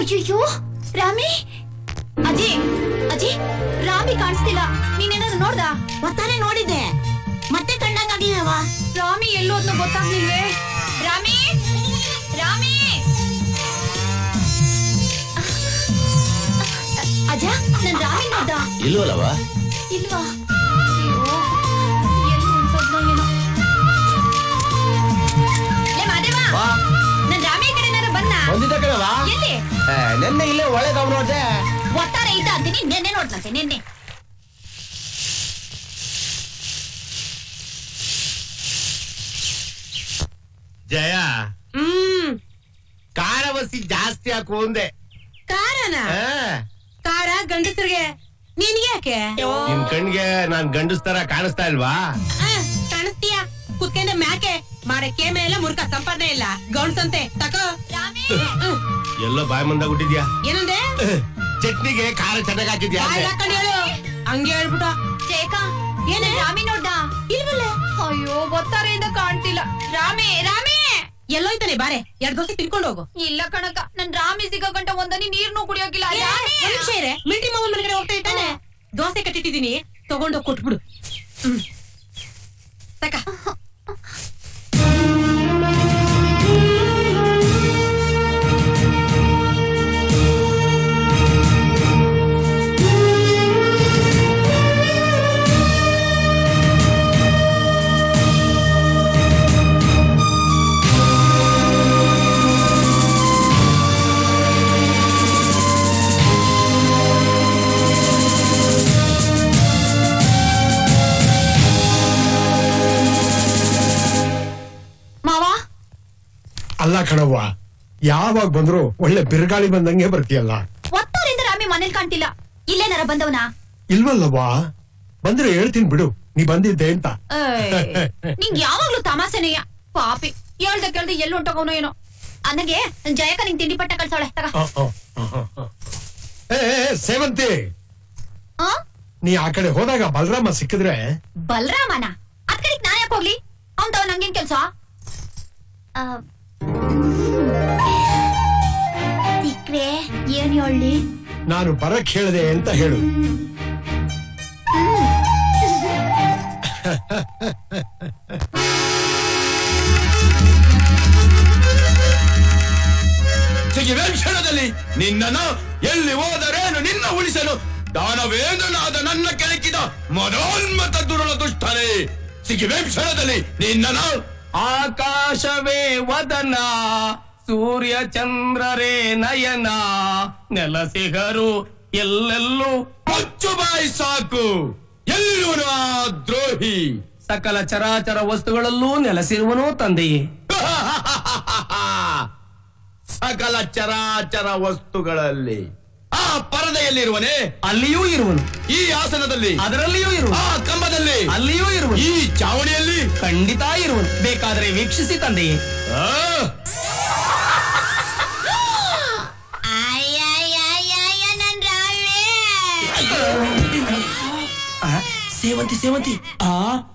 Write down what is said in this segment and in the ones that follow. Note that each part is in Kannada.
ಅಯ್ಯಯ್ಯೋ ರಾಮಿ ಅಜ್ಜಿ ಅಜ್ಜಿ ರಾಮಿ ಕಾಣಿಸ್ತಿಲ್ಲ ನೀನೇನಾದ್ರು ನೋಡ್ದ ಒತ್ತಾನೆ ನೋಡಿದ್ದೆ ಮತ್ತೆ ಕಂಡಂಗಾಗಿಲ್ಲವ ರಾಮಿ ಎಲ್ಲೋದ್ನು ಗೊತ್ತಾಗ್ಲಿಲ್ವೇ ರಾಮಿ ರಾಮಿ ಅಜ್ಜ ನನ್ ರಾಮಿ ನೋಡ್ದ ಇಲ್ವಲ್ಲವ ಇಲ್ವಾ ಅಯ್ಯೋ, ಎಲ್ಲಿ ಹೊಂಟೋದ್ನೋ ಏನೋ. ಲೇ ಮಾದೇವ, ವಾ ನನ್ ರಾಮಿ ಕಡೆನಾರ ಬಂದ ಬಂದಿದ್ದ ಕಣವ ಎಲ್ಲಿ ನೆನ್ನೆ ಇಲ್ಲೇ ಒಳಗವ್ ನೋಡ್ದೆ ಒಟ್ಟಾರೆ ಇದ್ದ ಅಂತೀನಿ ನೆನ್ನೆ ನೋಡ್ದಂತೆ ನೆನ್ನೆ ಜಯ ಹ್ಮ್ ಕಾರವಸಿ ಜಾಸ್ತಿ ಹಾಕು ಅಂದೆ ಕಾರನ ಆ, ಕಾರ ಗಂಡಸರಿಗೆ ನಿನ್ಗೆ ಯಾಕೆ ನಿನ್ ಕಣ್ಗೆ ನಾನ್ ಗಂಡಸ್ತರ ಕಾಣಿಸ್ತಾ ಇಲ್ವಾ ಆ, ಕಾಣಿಸ್ತೀಯ ಕುತ್ಕೊಂಡ ಮ್ಯಾಕೆ ಮಾಡಕ್ಕೆ ಮೇಲೆ ಮುರುಕ ಸಂಪಾದನೆ ಇಲ್ಲ ಗೌಣ್ಸಂತೆ ತಕೋ ರಾಮಿ ಹ್ಮ್. ಎಲ್ಲೋ ಬಾಯ್ ಮುಂದಾಗ ಹುಟ್ಟಿದ್ಯಾ ಏನಂದೆ ಚಟ್ನಿಗೆ ಖಾರ ಚೆನ್ನಾಗ್ ಹಾಕಿದ್ಯಾ ಬಾಯ್ ಅಂದೆ. ಹಾಕೊಂಡು ಹೇಳು ಹಂಗೆ ಹೇಳ್ಬಿಟ್ಟ ಜಯಕ ಏನೇ? ರಾಮಿ ನೋಡ್ದ ಇಲ್ವಲ್ಲ ಅಯ್ಯೋ ಗೊತ್ತಾರೆಯಿಂದ ಕಾಣ್ತಿಲ್ಲ ರಾಮಿ ರಾಮಿ ಎಲ್ಲೋಯ್ತಾನೆ ಬಾರೆ ಎರಡ್ ದೋಸೆ ತಿನ್ಕೊಂಡು ಹೋಗು ಇಲ್ಲ ಕಣಕ ನನ್ ರಾಮಿ ಸಿಗಂಟ ಒಂದನಿ ನೀರ್ನು ಕುಡಿಯೋಕಿಲ್ಲ ಏ, ರಾಮಿ ಒಂದ್ ನಿಮಿಷ ಇರೆ ಮಿಲ್ಟಿ ಮಾವನ್ ಮನೆಗಡೆ ಹೋಗ್ತಾ ಇದ್ದಾನೆ ದೋಸೆ ಕಟ್ಟಿಟ್ಟಿದೀನಿ ತಗೊಂಡೋಗ್ ಕೊಟ್ಬಿಡು ಹ್ಮ್ ತಕ ಮಾವ ಅಲ್ಲ ಕಣವ್ವ ಯಾವಾಗ ಬಂದ್ರು ಒಳ್ಳೆ ಬಿರುಗಾಳಿ ಬಂದಂಗೆ ಬರ್ತೀಯಲ್ಲ ಒತ್ತಾರೆಯಿಂದ ರಾಮಿ ಮನೇಲಿ ಕಾಣ್ತಿಲ್ಲ ಇಲ್ಲೇನಾರ ಬಂದವನ ಇಲ್ವಲ್ಲವ್ವಾ ಬಂದ್ರೆ ಹೇಳ್ತೀನಿ ಬಿಡು ನೀ ಬಂದಿದ್ದೆ ಅಂತ ನಿಂಗ್ ಯಾವಾಗ್ಲೂ ತಮಾಸೆನೆಯ ಪಾಪಿ ಹೇಳ್ದ ಕೇಳ್ದೆ ಎಲ್ಲಿ ಹೊಂಟೋಗೋನೋ ಏನೋ ನನಗೆ ಜಯಕ ನಿಂಗ್ ತಿಂಡಿ ಪಟ್ಟ ಕಳ್ಸೋಳೆ ತಗ ಆ, ಆ, ಆ, ಆ. ಏ ಏ, ಏ, ಸೇವಂತಿ ಆ? ನೀ ಆ ಕಡೆ ಹೋದಾಗ ಬಲರಾಮ ಸಿಕ್ಕಿದ್ರೆ ಬಲರಾಮನ ಅದ್ ಕಡೆಗ್ ನಾನ್ ಯಾಕೆ ಹೋಗ್ಲಿ ಅವ್ನ್ ತವ ನಂಗೇನ್ ಕೆಲ್ಸ ಸಿಕ್ರೆ ಏನ್ ಹೇಳಿ ನಾನು ಬರಕ್ ಹೇಳ್ದೆ ಅಂತ ಹೇಳು ಸಿಗಿವೆ ಕ್ಷಣದಲ್ಲಿ ನಿನ್ನನ್ನು ಎಲ್ಲಿ ಹೋದರೇನು ನಿನ್ನ ಉಳಿಸಲು ದಾನವೇಂದ್ರನಾದ ನನ್ನ ಕೆಳಕಿದ ಮನೋನ್ಮತ ದುರುಳ ದುಷ್ಟನೇ ಸಿಗಿವೆ ಕ್ಷಣದಲ್ಲಿ ನಿನ್ನನ್ನು ಆಕಾಶವೇ ವದನ ಸೂರ್ಯ ಚಂದ್ರರೇ ನಯನ ನೆಲಸಿಗರು ಎಲ್ಲೆಲ್ಲೂ ಮುಚ್ಚು ಬಾಯಿ ಸಾಕು ಎಲ್ಲಿರುವನು ಆ ದ್ರೋಹಿ ಸಕಲ ಚರಾಚರ ವಸ್ತುಗಳಲ್ಲೂ ನೆಲೆಸಿರುವನು ತಂದೆಯೇ ಸಕಲ ಚರಾಚರ ವಸ್ತುಗಳಲ್ಲಿ ಆ ಪರದೆಯಲ್ಲಿರುವನೇ ಅಲ್ಲಿಯೂ ಇರುವನು ಈ ಆಸನದಲ್ಲಿ ಅದರಲ್ಲಿಯೂ ಇರುವನು ಆ ಕಂಬದಲ್ಲಿ ಅಲ್ಲಿಯೂ ಇರುವನು ಈ ಚಾವಣಿಯಲ್ಲಿ ಖಂಡಿತ ಇರುವನು ಬೇಕಾದರೆ ವೀಕ್ಷಿಸಿ ತಂದೆಯೇ ಆ, ನನ್ ರಾವೇ ಆ, ಸೇವಂತಿ ಸೇವಂತಿ ಆ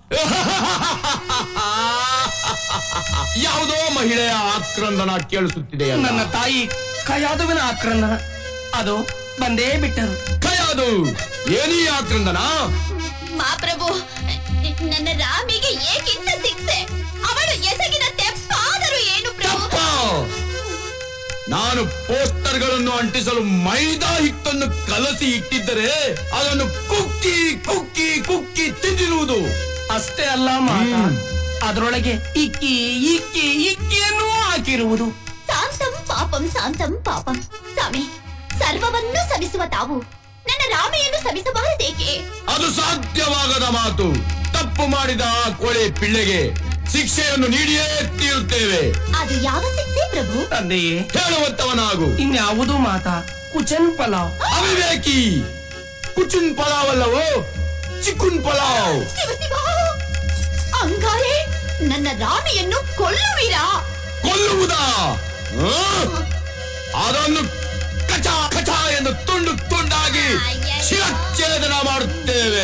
ಯಾವುದೋ ಮಹಿಳೆಯ ಆಕ್ರಂದನ ಕೇಳಿಸುತ್ತಿದೆ ನನ್ನ ತಾಯಿ ಕಯಾದುವಿನ ಆಕ್ರಂದನ ಅದು ಬಂದೇ ಬಿಟ್ಟರು ಕಯಾದು ಏನೀ ಆಕ್ರಂದನ ಮಾಪ್ರಭು ನನ್ನ ರಾಮಿಗೆ ಏಕಿಂತ ಶಿಕ್ಷೆ ಅವಳು ಎಸಗಿನ ತೆಪ್ಪಾದರೂ ಏನು ಪ್ರಭು ತಪ್ಪ ನಾನು ಪೋಸ್ಟರ್ಗಳನ್ನು ಅಂಟಿಸಲು ಮೈದಾ ಹಿಟ್ಟನ್ನು ಕಲಸಿ ಇಟ್ಟಿದ್ದರೆ ಅದನ್ನು ಕುಕ್ಕಿ ಕುಕ್ಕಿ ಕುಕ್ಕಿ ತಿಂದಿರುವುದು ಅಷ್ಟೇ ಅಲ್ಲ ಮಾತ ಹ್ಮ್. ಅದರೊಳಗೆ ಇಕ್ಕಿ ಇಕ್ಕಿ ಇಕ್ಕಿಯನ್ನು ಹಾಕಿರುವುದು ಶಾಂತಂ ಪಾಪಂ ಶಾಂತಂ ಪಾಪಂ ಸ್ವಾಮಿ ಸರ್ವವನ್ನು ಸವಿಸುವ ತಾವು ನನ್ನ ರಾಮೆಯನ್ನು ಸವಿಸಬಾರದೇಕೆ ಅದು ಸಾಧ್ಯವಾಗದ ಮಾತು ತಪ್ಪು ಮಾಡಿದ ಆ ಕೋಳೆ ಪಿಳ್ಳೆಗೆ ಶಿಕ್ಷೆಯನ್ನು ನೀಡಿಯೇ ತೀರುತ್ತೇವೆ ಅದು ಯಾವ ಶಿಕ್ಷೆ ಪ್ರಭು ತಂದೆಯೇ ಹೇಳುವಂತವನಾಗು ಇನ್ಯಾವುದು ಮಾತಾ ಕುಚನ್ ಪಲಾವ್ ಅವಿವೇಕಿ ಕುಚುನ್ ಪಲಾವಲ್ಲವೋ ಚಿಕುನ್ ಪಲಾವ್ ಶಿವ ಶಿವ ಅಂಗಾರೆ ನನ್ನ ರಾಮೆಯನ್ನು ಕೊಲ್ಲುವಿರಾ ಕೊಲ್ಲುವುದಾ ಆ? ಅದನ್ನು ಕಚ ಕಚ ಎಂದು ತುಂಡು ತುಂಡಾಗಿ ಶಿರಚ್ಛೇದನ ಮಾಡುತ್ತೇವೆ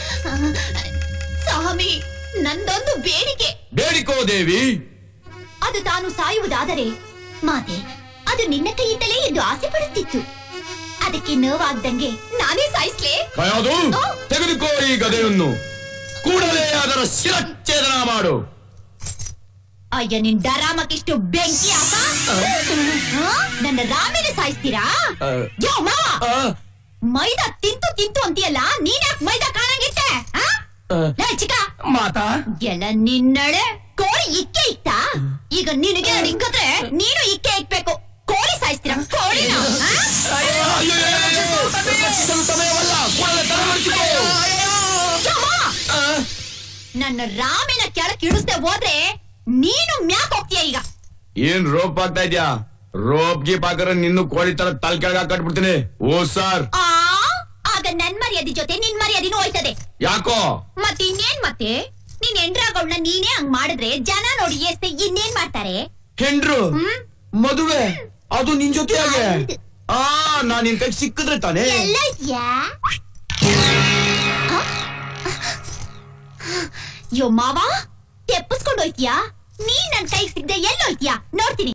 ಸ್ವಾಮಿ ನಂದೊಂದು ಬೇಡಿಕೆ ಬೇಡಿಕೋ ದೇವಿ ಅದು ತಾನು ಸಾಯುವುದಾದರೆ ಮಾತೆ ಅದು ನಿನ್ನ ಕೈಯಿಂದಲೇ ಎಂದು ಆಸೆ ಪಡುತ್ತಿತ್ತು ಅದಕ್ಕೆ ನೋವಾಗ್ದಂಗೆ ನಾನೇ ಸಾಯಿಸ್ಲೇ ಕಯಾದು ತೆಗೆದುಕೋ ಈ ಗದೆಯನ್ನು ಕೂಡಲೇ ಅದರ ಶಿರಚ್ಛೇದನ ಮಾಡು ಅಯ್ಯ ನಿನ್ ಡರಾಮಕ್ಕಿಷ್ಟು ಬೆಂಕಿ ಆತ ಆ? ನನ್ನ ರಾಮೇನೆ ಸಾಯಿಸ್ತೀರಾ ಯೋ ಮಾವ ಮೈದಾ ತಿಂತು ತಿಂತು ಅಂತೀಯಲ್ಲ ನೀನ್ಯಾಕ್ ಮೈದಾ ಕಾಣಂಗಿತ್ತೆ ಆ? ಲೇ ಚಿಕ್ಕ ಮಾತಾ ಎಲ್ಲ ನಿನ್ನಳೆ ಕೋಳಿ ಇಕ್ಕೆ ಇತ್ತಾ ಈಗ ನಿನಗೆ ಇಕ್ಕದ್ರೆ ನೀನು ಇಕ್ಕೆ ಇಕ್ಬೇಕು ಕೋಳಿ ಸಾಯಿಸ್ತೀರಾ ಕೋಳಿನ ಆ? ರಕ್ಷಿಸಲು ಸಮಯವಲ್ಲ ಕೂಡಲೇ ತಲೆಮರೆಸಿಕೋ ಯೋ ಮಾವ! ನನ್ನ ರಾಮೇನ ಕೆಳಕ್ ಇಳಿಸ್ದೆ ಹೋದ್ರೆ ನೀನು ಮ್ಯಾಕ್ ಹೋಗ್ತೀಯ ಈಗ ಏನ್ ರೋಪ್ ಆಗ್ತಾ ಇದ್ಯಾ ರೋಪ್ ಗೀಪ್ ಹಾಕರ ನಿನ್ನು ಕೋಳಿ ತರ ತಲೆ ಕೆಳಗ ಕಟ್ಬಿಡ್ತೀನಿ ಓ ಸರ್ ಆ ಆಗ ನನ್ ಮರ್ಯಾದೆ ಜೊತೆ ನಿನ್ ಮರ್ಯಾದಿನೂ ಹೋಯ್ತದೆ ಯಾಕೋ ಮತ್ತೆ ಇನ್ನೇನ್ ಮತ್ತೆ ನೀನ್ ಎಂಡ್ರಾಗೌಳ್ನ ನೀನೇ ಹಂಗ್ ಮಾಡಿದ್ರೆ ಜನ ನೋಡಿ ಎಷ್ಟೇ ಇನ್ನೇನ್ ಮಾಡ್ತಾರೆ ಹೆಂಡ್ರು ಹ್ಮ್ ಮದುವೆ ಅದು ನಿನ್ ಜೊತೆಯಾಗೆ ಹೌದು. ಆ ನಾನ್ ನಿನ್ ಕೈ ಸಿಕ್ಕಿದ್ರೆ ತಾನೇ ಎಲ್ಲ ಇದ್ಯಾ ಯೋ ಮಾವ ತೆಪ್ಪಿಸ್ಕೊಂಡು ಹೋಯ್ತೀಯಾ ನೀನ್ ನನ್ ಕೈ ಸಿಗ್ದೆ ಎಲ್ಲೋಯ್ತೀಯಾ ನೋಡ್ತೀನಿ